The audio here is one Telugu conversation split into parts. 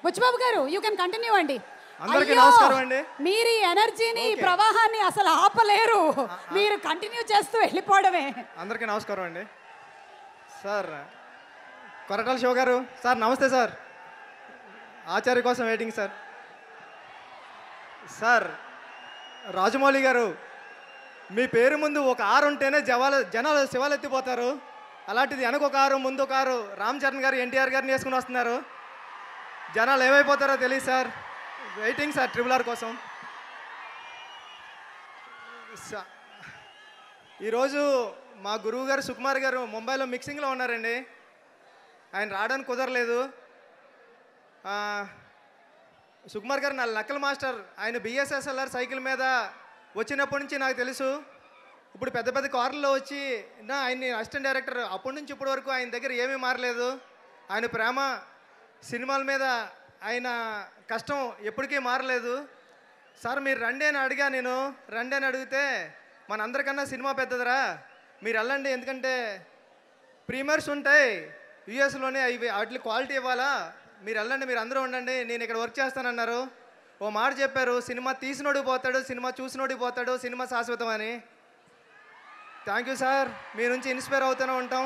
బుచ్చిబాబు గారు యూ కెన్ కంటిన్యూ అండి అందరికీ అయ్యో, నమస్కారం అండి. మీరు ఈ ఎనర్జీని ఈ ప్రవాహాన్ని అసలు ఆపలేరు మీరు కంటిన్యూ చేస్తూ వెళ్ళిపోవడమే అందరికీ నమస్కారం అండి సార్ కొరటాల శివ గారు సార్ నమస్తే సార్ ఆచార్య కోసం వెయిటింగ్ సార్ సార్ రాజమౌళి గారు మీ పేరు ముందు ఒక ఆరు ఉంటేనే జవాలు జనాలు శివాలు ఎత్తిపోతారు అలాంటిది వెనక ఒక ఆరు ముందు ఒక ఆరు రామ్ చరణ్ గారు ఎన్టీఆర్ గారిని వేసుకుని వస్తున్నారు జనాలు ఏమైపోతారో తెలియదు sir waiting sir triple R కోసం సా- ఈరోజు మా గురువు గారు సుకుమార్ గారు ముంబైలో మిక్సింగ్లో ఉన్నారండి ఆయన రావడానికి కుదరలేదు ఆ, సుకుమార్ గారు నా నక్కల మాస్టర్ ఆయన బిఎస్ఎస్ఎల్ఆర్ సైకిల్ మీద వచ్చినప్పటి నుంచి నాకు తెలుసు ఇప్పుడు పెద్ద పెద్ద కార్లలో వచ్చి నా ఆయన్ని అసిస్టెంట్ డైరెక్టర్ అప్పటి నుంచి ఇప్పటి వరకు ఆయన దగ్గర ఏమీ మారలేదు ఆయన ప్రేమ సినిమాల మీద ఆయన కష్టం ఎప్పటికీ మారలేదు సార్ మీరు రండి అని అడిగా నేను రండి అని అడిగితే మనందరికన్నా సినిమా పెద్దదిరా మీరు వెళ్ళండి ఎందుకంటే ప్రీమియర్స్ ఉంటాయి యూఎస్లోనే అవి వాటి క్వాలిటీ ఇవ్వాలా మీరు వెళ్ళండి మీరు అందరూ ఉండండి నేను ఇక్కడ వర్క్ చేస్తానన్నారు ఓ మాట చెప్పారు సినిమా తీసినోడికి పోతాడు సినిమా చూసినోడికి పోతాడు సినిమా శాశ్వతం అని థ్యాంక్ యూ సార్ మీ నుంచి ఇన్స్పైర్ అవుతూనే ఉంటాం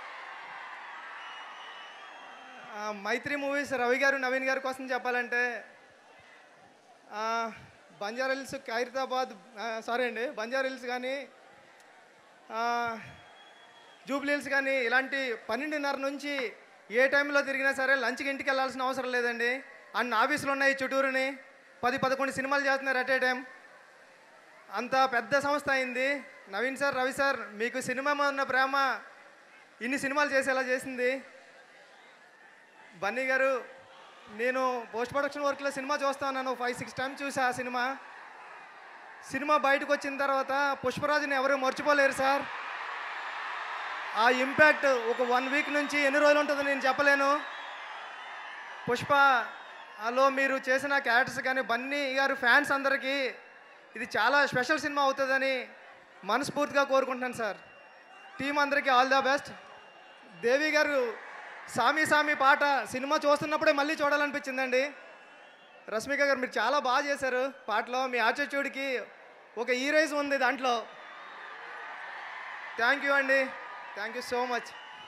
ఆ, మైత్రి మూవీస్ రవి గారు నవీన్ గారి కోసం చెప్పాలంటే ఆ, బంజారా హిల్స్ ఖైరతాబాద్ సారీ అండి బంజారా హిల్స్ కానీ ఆ, జూబ్లీ హిల్స్ కానీ ఇలాంటి పన్నెండున్నర నుంచి ఏ టైంలో తిరిగినా సరే లంచ్కి ఇంటికి వెళ్ళాల్సిన అవసరం లేదండి అన్ని ఆఫీసులు ఉన్నాయి చుట్టూరుని పది పదకొండు సినిమాలు చేస్తున్నారు అట్ ఏ టైం అంత పెద్ద సంస్థ అయింది నవీన్ సార్ రవి సార్ మీకు సినిమా మీద ఉన్న ప్రేమ ఇన్ని సినిమాలు చేసేలా చేసింది బన్నీ గారు నేను పోస్ట్ ప్రొడక్షన్ వర్క్లో సినిమా చూస్తా ఉన్నాను ఫైవ్ సిక్స్ టైమ్స్ చూసా ఆ సినిమా సినిమా బయటకు వచ్చిన తర్వాత పుష్పరాజుని ఎవరు మర్చిపోలేరు సార్ ఆ ఇంపాక్ట్ ఒక వన్ వీక్ నుంచి ఎన్ని రోజులు ఉంటుందో నేను చెప్పలేను పుష్ప లో మీరు చేసిన క్యారెక్టర్స్ కానీ బన్నీ గారు ఫ్యాన్స్ అందరికీ ఇది చాలా స్పెషల్ సినిమా అవుతుందని మనస్ఫూర్తిగా కోరుకుంటున్నాను సార్ టీం అందరికీ all the best Devi garu Saami సామి పాట సినిమా చూస్తున్నప్పుడే మళ్ళీ చూడాలనిపించిందండి రష్మిక గారు మీరు చాలా బాగా చేశారు పాటలో మీ ఆచర్చుడికి ఒక హీరోయిజం ఉంది దాంట్లో థ్యాంక్ యూ అండి thank you so much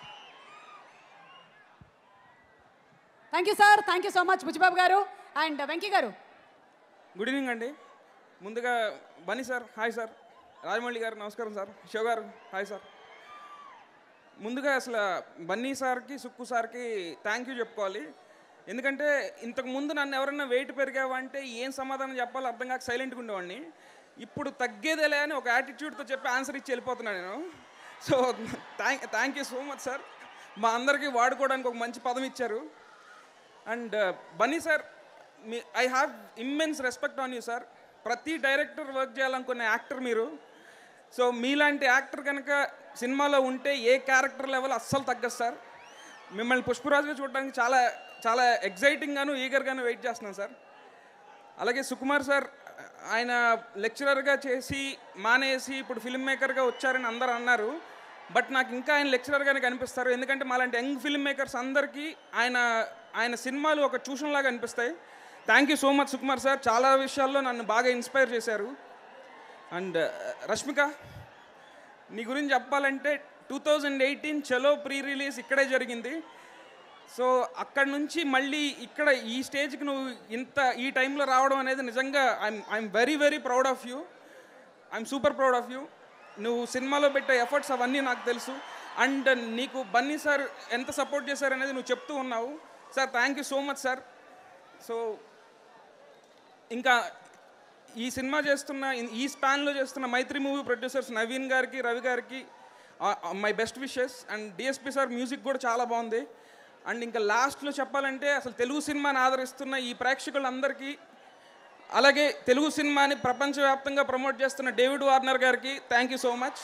thank you sir thank you so much Buchibabu garu and Venky garu good evening అండి ముందుగా Bunny sir hi sir Rajamouli garu నమస్కారం సార్ శివ గారు హాయ్ సార్ ముందుగా అసలు బన్నీ సార్కి సుక్కు సార్కి థ్యాంక్ యూ చెప్పుకోవాలి ఎందుకంటే ఇంతకు ముందు నన్ను ఎవరైనా వెయిట్ పెరిగావంటే ఏం సమాధానం చెప్పాలో అర్థం కాక సైలెంట్గా ఉండేవాడిని ఇప్పుడు తగ్గేదేలే అని ఒక యాటిట్యూడ్తో చెప్పి ఆన్సర్ ఇచ్చి వెళ్ళిపోతున్నాను నేను so thank thank you so much sir మా అందరికీ వాడుకోవడానికి ఒక మంచి పదం ఇచ్చారు అండ్ బన్నీ సార్ మీ I have immense respect on you sir ప్రతి డైరెక్టర్ వర్క్ చేయాలనుకునే యాక్టర్ మీరు సో మీలాంటి యాక్టర్ కనుక సినిమాలో ఉంటే ఏ క్యారెక్టర్ లెవెల్ అస్సలు తగ్గదు సార్ మిమ్మల్ని పుష్పరాజుగా చూడడానికి చాలా చాలా ఎగ్జైటింగ్గాను ఈగర్గాను వెయిట్ చేస్తున్నాను సార్ అలాగే సుకుమార్ సార్ ఆయన లెక్చరర్గా చేసి మానేసి ఇప్పుడు ఫిల్మ్ మేకర్గా వచ్చారని అందరూ అన్నారు బట్ నాకు ఇంకా ఆయన లెక్చరర్గానే కనిపిస్తారు ఎందుకంటే మాలాంటి యంగ్ ఫిల్మ్ మేకర్స్ అందరికీ ఆయన ఆయన సినిమాలు ఒక ట్యూషన్ లాగా అనిపిస్తాయి thank you so much Sukumar sir చాలా విషయాల్లో నన్ను బాగా ఇన్స్పైర్ చేశారు అండ్ రష్మిక నీ గురించి చెప్పాలంటే two thousand eighteen Chalo pre release ఇక్కడే జరిగింది సో అక్కడ నుంచి మళ్ళీ ఇక్కడ ఈ స్టేజ్కి నువ్వు ఇంత ఈ టైంలో రావడం అనేది నిజంగా I'm I'm very very proud of you I'm super proud of you నువ్వు సినిమాలో పెట్టే ఎఫర్ట్స్ అవన్నీ నాకు తెలుసు అండ్ నీకు బన్నీ సార్ ఎంత సపోర్ట్ చేశారనేది నువ్వు చెప్తూ ఉన్నావు sir thank you so much sir so ఇంకా ఈ సినిమా చేస్తున్న ఈ స్పాన్లో చేస్తున్న మైత్రి మూవీ ప్రొడ్యూసర్స్ నవీన్ గారికి రవి గారికి my best wishes and DSP sir music కూడా చాలా బాగుంది అండ్ ఇంకా లాస్ట్లో చెప్పాలంటే అసలు తెలుగు సినిమాని ఆదరిస్తున్న ఈ ప్రేక్షకులందరికీ అలాగే తెలుగు సినిమాని ప్రపంచవ్యాప్తంగా ప్రమోట్ చేస్తున్న డేవిడ్ వార్నర్ గారికి thank you so much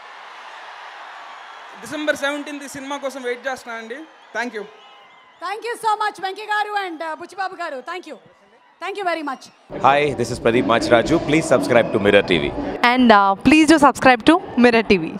December seventeenth ఈ సినిమా కోసం వెయిట్ చేస్తున్నానండి thank you thank you so much Venky గారు అండ్ బుచ్చిబాబు గారు thank you thank you very much Hi, this is Pradeep Machraju. Please subscribe to Mirror TV. and uh, please do subscribe to Mirror TV.